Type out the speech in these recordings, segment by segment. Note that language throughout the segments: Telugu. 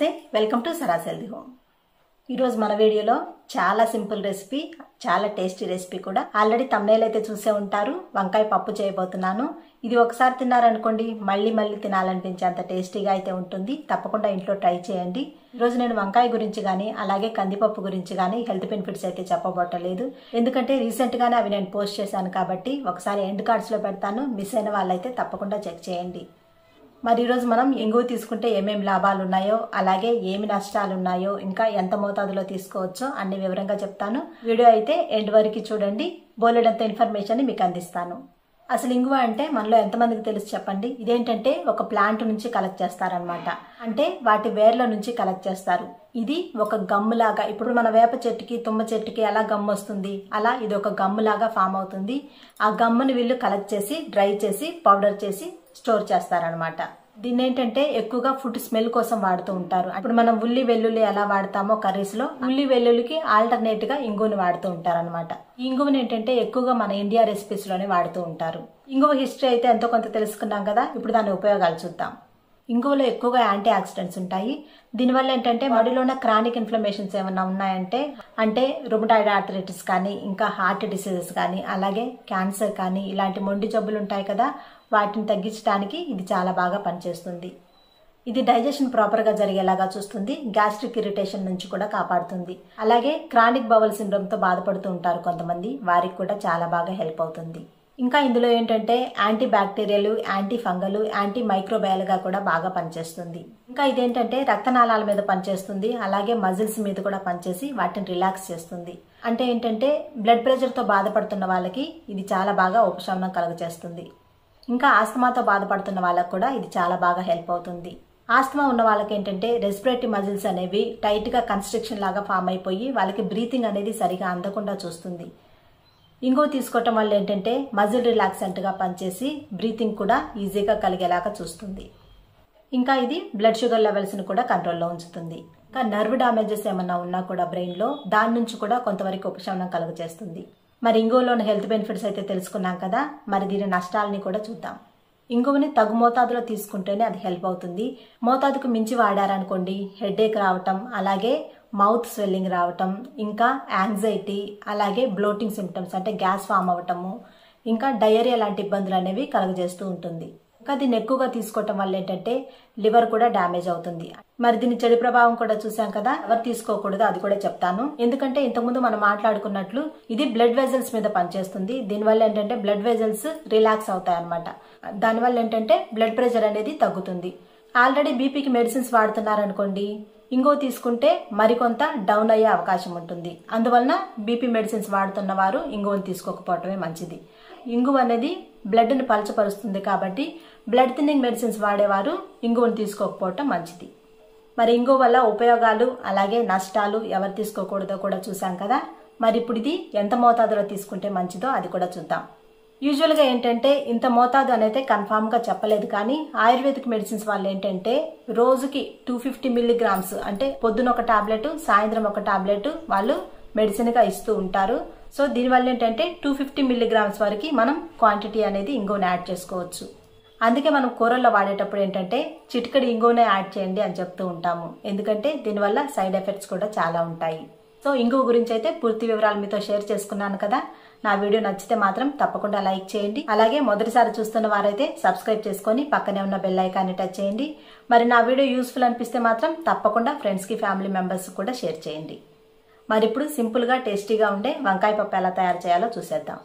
నమస్తే welcome to Sara's healthy home ఈరోజు మన వీడియోలో చాలా సింపుల్ రెసిపీ చాలా టేస్టీ రెసిపీ కూడా ఆల్రెడీ తమ్నేల్ అయితే చూసే ఉంటారు వంకాయ పప్పు చేయబోతున్నాను ఇది ఒకసారి తిన్నారనుకోండి మళ్ళీ మళ్ళీ తినాలనిపించేంత టేస్టీగా అయితే ఉంటుంది తప్పకుండా ఇంట్లో ట్రై చేయండి ఈరోజు నేను వంకాయ గురించి కానీ అలాగే కందిపప్పు గురించి కానీ హెల్త్ బెనిఫిట్స్ అయితే చెప్పబోటలేదు ఎందుకంటే రీసెంట్గానే అవి నేను పోస్ట్ చేశాను కాబట్టి ఒకసారి ఎండ్ కార్డ్స్లో పెడతాను మిస్ అయిన వాళ్ళైతే తప్పకుండా చెక్ చేయండి మరి ఈరోజు మనం ఇంగువ తీసుకుంటే ఏమేమి లాభాలు ఉన్నాయో అలాగే ఏమి నష్టాలు ఉన్నాయో ఇంకా ఎంత మోతాదులో తీసుకోవచ్చో అన్ని వివరంగా చెప్తాను వీడియో అయితే ఎండ్ వరకు చూడండి బోలెడంత ఇన్ఫర్మేషన్ మీకు అందిస్తాను అసలు ఇంగువ అంటే మనలో ఎంతమందికి తెలుసు చెప్పండి ఇదేంటంటే ఒక ప్లాంట్ నుంచి కలెక్ట్ చేస్తారనమాట అంటే వాటి వేర్ల నుంచి కలెక్ట్ చేస్తారు ఇది ఒక గమ్ము లాగా ఇప్పుడు మన వేప చెట్టుకి తుమ్మ చెట్టుకి ఎలా గమ్ము వస్తుంది అలా ఇది ఒక గమ్ము లాగా ఫామ్ అవుతుంది ఆ గమ్ముని వీళ్ళు కలెక్ట్ చేసి డ్రై చేసి పౌడర్ చేసి స్టోర్ చేస్తారనమాట దీన్ని ఏంటంటే ఎక్కువగా ఫుడ్ స్మెల్ కోసం వాడుతూ ఉంటారు ఇప్పుడు మనం ఉల్లి వెల్లుల్లి ఎలా వాడతామో కర్రీస్ లో ఉల్లి వెల్లుల్లికి ఆల్టర్నేట్ గా ఇంగువని వాడుతూ ఉంటారు అనమాట ఇంగువని ఏంటంటే ఎక్కువగా మన ఇండియా రెసిపీస్ లోనే వాడుతూ ఉంటారు ఇంగువ హిస్టరీ అయితే ఎంతో కొంత తెలుసుకున్నాం కదా ఇప్పుడు దాని ఉపయోగాలు చూద్దాం ఇంగువలో ఎక్కువగా యాంటీ ఆక్సిడెంట్స్ ఉంటాయి దీనివల్ల ఏంటంటే బాడీలో ఉన్న క్రానిక్ ఇన్ఫ్లమేషన్స్ ఏమైనా ఉన్నాయంటే అంటే రుమటాయిడ్ ఆర్థరైటిస్ కానీ ఇంకా హార్ట్ డిసీజెస్ కానీ అలాగే క్యాన్సర్ కానీ ఇలాంటి మొండి జబ్బులు ఉంటాయి కదా వాటిని తగ్గించడానికి ఇది చాలా బాగా పనిచేస్తుంది ఇది డైజెషన్ ప్రాపర్గా జరిగేలాగా చూస్తుంది గ్యాస్ట్రిక్ ఇరిటేషన్ నుంచి కూడా కాపాడుతుంది అలాగే క్రానిక్ బవల్ సిండ్రోమ్తో బాధపడుతూ ఉంటారు కొంతమంది వారికి కూడా చాలా బాగా హెల్ప్ అవుతుంది ఇంకా ఇందులో ఏంటంటే anti bacterial anti fungal anti మైక్రోబయాల్గా కూడా బాగా పనిచేస్తుంది ఇంకా ఇదేంటంటే రక్తనాళాల మీద పనిచేస్తుంది అలాగే మజిల్స్ మీద కూడా పనిచేసి వాటిని రిలాక్స్ చేస్తుంది అంటే ఏంటంటే బ్లడ్ ప్రెషర్తో బాధపడుతున్న వాళ్ళకి ఇది చాలా బాగా ఉపశమనం కలుగజేస్తుంది ఇంకా ఆస్తమాతో బాధపడుతున్న వాళ్ళకు కూడా ఇది చాలా బాగా హెల్ప్ అవుతుంది ఆస్తమా ఉన్న వాళ్ళకి ఏంటంటే రెస్పిరేటరీ మజిల్స్ అనేవి టైట్గా కన్స్ట్రక్షన్ లాగా ఫామ్ అయిపోయి వాళ్ళకి బ్రీతింగ్ అనేది సరిగా అందకుండా చూస్తుంది ఇంకో తీసుకోవటం వల్ల ఏంటంటే మజిల్ రిలాక్సెంట్గా పనిచేసి బ్రీతింగ్ కూడా ఈజీగా కలిగేలాగా చూస్తుంది ఇంకా ఇది బ్లడ్ షుగర్ లెవెల్స్ని కూడా కంట్రోల్లో ఉంచుతుంది ఇంకా నర్వ్ డ్యామేజెస్ ఏమన్నా ఉన్నా కూడా బ్రెయిన్లో దాని నుంచి కూడా కొంతవరకు ఉపశమనం కలుగజేస్తుంది మరి ఇంగువలోని హెల్త్ బెనిఫిట్స్ అయితే తెలుసుకున్నాం కదా మరి దీని నష్టాలని కూడా చూద్దాం ఇంగువని తగు మోతాదులో తీసుకుంటేనే అది హెల్ప్ అవుతుంది మోతాదుకు మించి వాడారనుకోండి హెడేక్ రావటం అలాగే మౌత్ స్వెల్లింగ్ రావటం ఇంకా యాంగ్జైటీ అలాగే బ్లోటింగ్ సిమ్టమ్స్ అంటే గ్యాస్ ఫామ్ అవ్వటము ఇంకా డయేరియా లాంటి ఇబ్బందులు అనేవి కలుగజేస్తూ ఉంటుంది ఇంకా దీన్ని ఎక్కువగా తీసుకోవటం వల్ల ఏంటంటే లివర్ కూడా డ్యామేజ్ అవుతుంది మరి దీని చెడు ప్రభావం కూడా చూసాం కదా ఎవరు తీసుకోకూడదు అది కూడా చెప్తాను ఎందుకంటే ఇంతకుముందు మనం మాట్లాడుకున్నట్లు ఇది బ్లడ్ వెజల్స్ మీద పనిచేస్తుంది దీనివల్ల ఏంటంటే బ్లడ్ వెజల్స్ రిలాక్స్ అవుతాయి అనమాట దానివల్ల ఏంటంటే బ్లడ్ ప్రెషర్ అనేది తగ్గుతుంది ఆల్రెడీ బీపీకి మెడిసిన్స్ వాడుతున్నారనుకోండి ఇంకో తీసుకుంటే మరికొంత డౌన్ అయ్యే అవకాశం ఉంటుంది అందువలన బీపీ మెడిసిన్స్ వాడుతున్న వారు ఇంగువని తీసుకోకపోవటమే మంచిది ఇంగువ అనేది బ్లడ్ని పలచపరుస్తుంది కాబట్టి బ్లడ్ థిన్నింగ్ మెడిసిన్స్ వాడేవారు ఇంగువని తీసుకోకపోవటం మంచిది మరి ఇంగువ వల్ల ఉపయోగాలు అలాగే నష్టాలు ఎవరు తీసుకోకూడదో కూడా చూసాం కదా మరి ఇప్పుడు ఇది ఎంత మోతాదులో తీసుకుంటే మంచిదో అది కూడా చూద్దాం యూజువల్గా ఏంటంటే ఇంత మోతాదు అనేది కన్ఫామ్గా చెప్పలేదు కానీ ఆయుర్వేదిక్ మెడిసిన్స్ వాళ్ళు ఏంటంటే రోజుకి టూ ఫిఫ్టీ మిల్లీగ్రామ్స్ అంటే పొద్దున ఒక టాబ్లెట్ సాయంత్రం ఒక టాబ్లెట్ వాళ్ళు మెడిసిన్గా ఇస్తూ ఉంటారు సో దీనివల్ల ఏంటంటే టూ ఫిఫ్టీ మిల్లీగ్రామ్స్ వరకు మనం క్వాంటిటీ అనేది ఇంగువని యాడ్ చేసుకోవచ్చు అందుకే మనం కూరల్లో వాడేటప్పుడు ఏంటంటే చిటికడి ఇంగువనే యాడ్ చేయండి అని చెప్తూ ఉంటాము ఎందుకంటే దీనివల్ల సైడ్ ఎఫెక్ట్స్ కూడా చాలా ఉంటాయి సో ఇంగువ గురించి అయితే పూర్తి వివరాలు మీతో షేర్ చేసుకున్నాను కదా నా వీడియో నచ్చితే మాత్రం తప్పకుండా లైక్ చేయండి అలాగే మొదటిసారి చూస్తున్న వారైతే సబ్స్క్రైబ్ చేసుకొని పక్కనే ఉన్న బెల్ ఐకాన్ని టచ్ చేయండి మరి నా వీడియో యూస్ఫుల్ అనిపిస్తే మాత్రం తప్పకుండా ఫ్రెండ్స్కి ఫ్యామిలీ మెంబర్స్ కూడా షేర్ చేయండి మరి ఇప్పుడు సింపుల్గా టేస్టీగా ఉండే వంకాయ పప్పు ఎలా తయారు చేయాలో చూసేద్దాం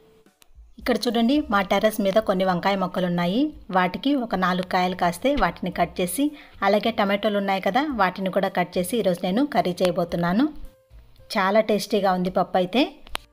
ఇక్కడ చూడండి మా టెర్రస్ మీద కొన్ని వంకాయ మొక్కలు ఉన్నాయి వాటికి ఒక నాలుగు కాయలు కాస్తే వాటిని కట్ చేసి అలాగే టమాటోలు ఉన్నాయి కదా వాటిని కూడా కట్ చేసి ఈరోజు నేను కర్రీ చేయబోతున్నాను చాలా టేస్టీగా ఉంది పప్పు అయితే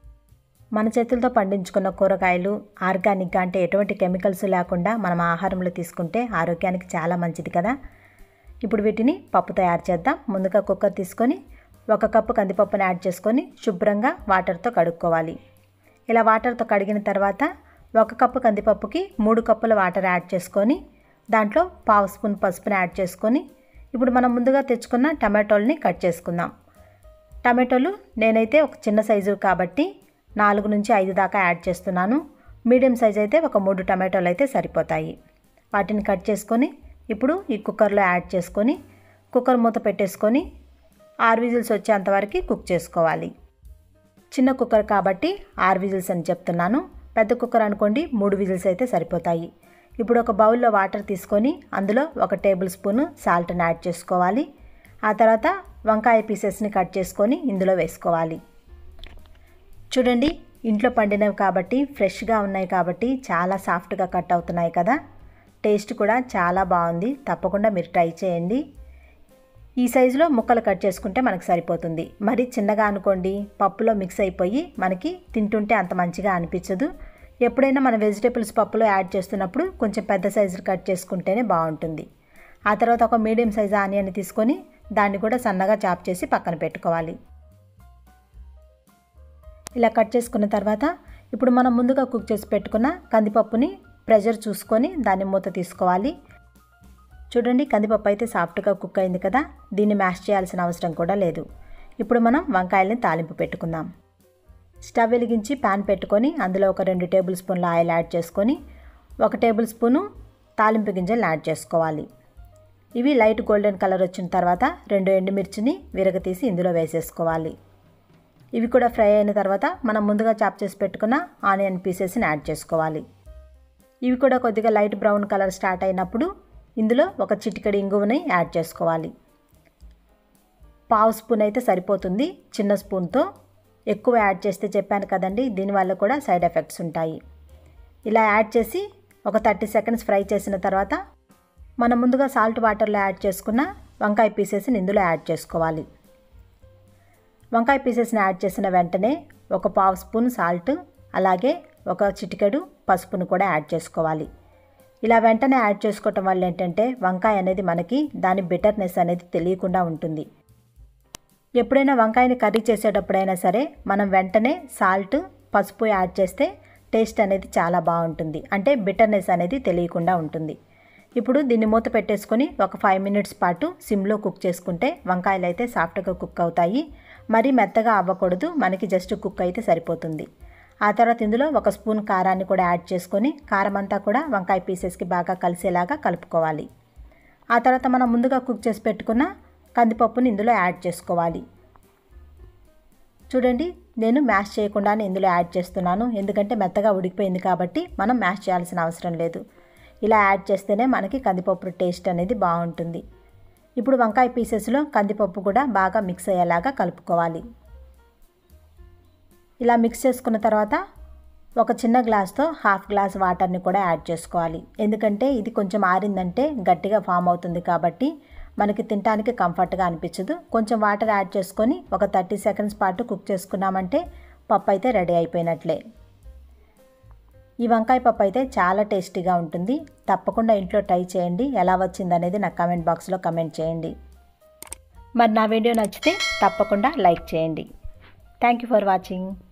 మన చేతులతో పండించుకున్న కూరగాయలు ఆర్గానిక్గా అంటే ఎటువంటి కెమికల్స్ లేకుండా మనం ఆహారంలో తీసుకుంటే ఆరోగ్యానికి చాలా మంచిది కదా ఇప్పుడు వీటిని పప్పు తయారు చేద్దాం ముందుగా కుక్కర్ తీసుకొని ఒక కప్పు కందిపప్పుని యాడ్ చేసుకొని శుభ్రంగా వాటర్తో కడుక్కోవాలి ఇలా వాటర్తో కడిగిన తర్వాత ఒక కప్పు కందిపప్పుకి మూడు కప్పుల వాటర్ యాడ్ చేసుకొని దాంట్లో పావు స్పూన్ పసుపుని యాడ్ చేసుకొని ఇప్పుడు మనం ముందుగా తెచ్చుకున్న టమాటోల్ని కట్ చేసుకుందాం టమాటోలు నేనైతే ఒక చిన్న సైజు కాబట్టి నాలుగు నుంచి ఐదు దాకా యాడ్ చేస్తున్నాను మీడియం సైజ్ అయితే ఒక మూడు టమాటోలు అయితే సరిపోతాయి వాటిని కట్ చేసుకొని ఇప్పుడు ఈ కుక్కర్లో యాడ్ చేసుకొని కుక్కర్ మూత పెట్టేసుకొని ఆరు విజిల్స్ వచ్చేంతవరకు కుక్ చేసుకోవాలి చిన్న కుక్కర్ కాబట్టి ఆరు విజిల్స్ అని చెప్తున్నాను పెద్ద కుక్కర్ అనుకోండి మూడు విజిల్స్ అయితే సరిపోతాయి ఇప్పుడు ఒక బౌల్లో వాటర్ తీసుకొని అందులో ఒక టేబుల్ స్పూన్ సాల్ట్ని యాడ్ చేసుకోవాలి ఆ తర్వాత వంకాయ పీసెస్ని కట్ చేసుకొని ఇందులో వేసుకోవాలి చూడండి ఇంట్లో పండినవి కాబట్టి ఫ్రెష్గా ఉన్నాయి కాబట్టి చాలా సాఫ్ట్గా కట్ అవుతున్నాయి కదా టేస్ట్ కూడా చాలా బాగుంది తప్పకుండా మీరు ట్రై చేయండి ఈ సైజులో ముక్కలు కట్ చేసుకుంటే మనకు సరిపోతుంది మరి చిన్నగా అనుకోండి పప్పులో మిక్స్ అయిపోయి మనకి తింటుంటే అంత మంచిగా అనిపించదు ఎప్పుడైనా మన వెజిటేబుల్స్ పప్పులో యాడ్ చేస్తున్నప్పుడు కొంచెం పెద్ద సైజులు కట్ చేసుకుంటేనే బాగుంటుంది ఆ తర్వాత ఒక మీడియం సైజు ఆనియన్ తీసుకొని దాన్ని కూడా సన్నగా చాప్ చేసి పక్కన పెట్టుకోవాలి ఇలా కట్ చేసుకున్న తర్వాత ఇప్పుడు మనం ముందుగా కుక్ చేసి పెట్టుకున్న కందిపప్పుని ప్రెషర్ చూసుకొని దాన్ని మూత తీసుకోవాలి చూడండి కందిపప్పు అయితే సాఫ్ట్గా కుక్ అయింది కదా దీన్ని మ్యాష్ చేయాల్సిన అవసరం కూడా లేదు ఇప్పుడు మనం వంకాయల్ని తాలింపు పెట్టుకుందాం స్టవ్ వెలిగించి ప్యాన్ పెట్టుకొని అందులో ఒక రెండు టేబుల్ స్పూన్ల ఆయిల్ యాడ్ చేసుకొని ఒక టేబుల్ స్పూను తాలింపు గింజలు యాడ్ చేసుకోవాలి ఇవి లైట్ గోల్డెన్ కలర్ వచ్చిన తర్వాత రెండు ఎండుమిర్చిని విరగతీసి ఇందులో వేసేసుకోవాలి ఇవి కూడా ఫ్రై అయిన తర్వాత మనం ముందుగా చాప్ చేసి పెట్టుకున్న ఆనియన్ పీసెస్ని యాడ్ చేసుకోవాలి ఇవి కూడా కొద్దిగా లైట్ బ్రౌన్ కలర్ స్టార్ట్ అయినప్పుడు ఇందులో ఒక చిటికెడు ఇంగువని యాడ్ చేసుకోవాలి పావు స్పూన్ అయితే సరిపోతుంది చిన్న స్పూన్తో ఎక్కువ యాడ్ చేస్తే చెప్పాను కదండి దీనివల్ల కూడా సైడ్ ఎఫెక్ట్స్ ఉంటాయి ఇలా యాడ్ చేసి ఒక థర్టీ సెకండ్స్ ఫ్రై చేసిన తర్వాత మనం ముందుగా సాల్ట్ వాటర్లో యాడ్ చేసుకున్న వంకాయ పీసెస్ని ఇందులో యాడ్ చేసుకోవాలి వంకాయ పీసెస్ని యాడ్ చేసిన వెంటనే ఒక పావు స్పూన్ సాల్ట్ అలాగే ఒక చిటికెడు పసుపును కూడా యాడ్ చేసుకోవాలి ఇలా వెంటనే యాడ్ చేసుకోవటం వల్ల ఏంటంటే వంకాయ అనేది మనకి దాని బిటర్నెస్ అనేది తెలియకుండా ఉంటుంది ఎప్పుడైనా వంకాయని కర్రీ చేసేటప్పుడైనా సరే మనం వెంటనే సాల్ట్ పసుపు యాడ్ చేస్తే టేస్ట్ అనేది చాలా బాగుంటుంది అంటే బిటర్నెస్ అనేది తెలియకుండా ఉంటుంది ఇప్పుడు దీన్ని మూత పెట్టేసుకొని ఒక ఫైవ్ మినిట్స్ పాటు సిమ్లో కుక్ చేసుకుంటే వంకాయలు అయితే సాఫ్ట్గా కుక్ అవుతాయి మరీ మెత్తగా అవ్వకూడదు మనకి జస్ట్ కుక్ అయితే సరిపోతుంది ఆ తర్వాత ఇందులో ఒక స్పూన్ కారాన్ని కూడా యాడ్ చేసుకొని కారం అంతా కూడా వంకాయ పీసెస్కి బాగా కలిసేలాగా కలుపుకోవాలి ఆ తర్వాత మనం ముందుగా కుక్ చేసి పెట్టుకున్న కందిపప్పుని ఇందులో యాడ్ చేసుకోవాలి చూడండి నేను మ్యాష్ చేయకుండానే ఇందులో యాడ్ చేస్తున్నాను ఎందుకంటే మెత్తగా ఉడికిపోయింది కాబట్టి మనం మ్యాష్ చేయాల్సిన అవసరం లేదు ఇలా యాడ్ చేస్తేనే మనకి కందిపప్పు టేస్ట్ అనేది బాగుంటుంది ఇప్పుడు వంకాయ పీసెస్లో కందిపప్పు కూడా బాగా మిక్స్ అయ్యేలాగా కలుపుకోవాలి ఇలా మిక్స్ చేసుకున్న తర్వాత ఒక చిన్న గ్లాస్తో హాఫ్ గ్లాస్ వాటర్ని కూడా యాడ్ చేసుకోవాలి ఎందుకంటే ఇది కొంచెం ఆరిందంటే గట్టిగా ఫామ్ అవుతుంది కాబట్టి మనకి తినడానికి కంఫర్ట్గా అనిపించదు కొంచెం వాటర్ యాడ్ చేసుకొని ఒక థర్టీ సెకండ్స్ పాటు కుక్ చేసుకున్నామంటే పప్పు అయితే రెడీ అయిపోయినట్లే ఈ వంకాయ పప్పు అయితే చాలా టేస్టీగా ఉంటుంది తప్పకుండా ఇంట్లో ట్రై చేయండి ఎలా వచ్చిందనేది నా కామెంట్ బాక్స్లో కమెంట్ చేయండి మరి నా వీడియో నచ్చితే తప్పకుండా లైక్ చేయండి థ్యాంక్ యూ ఫర్ వాచింగ్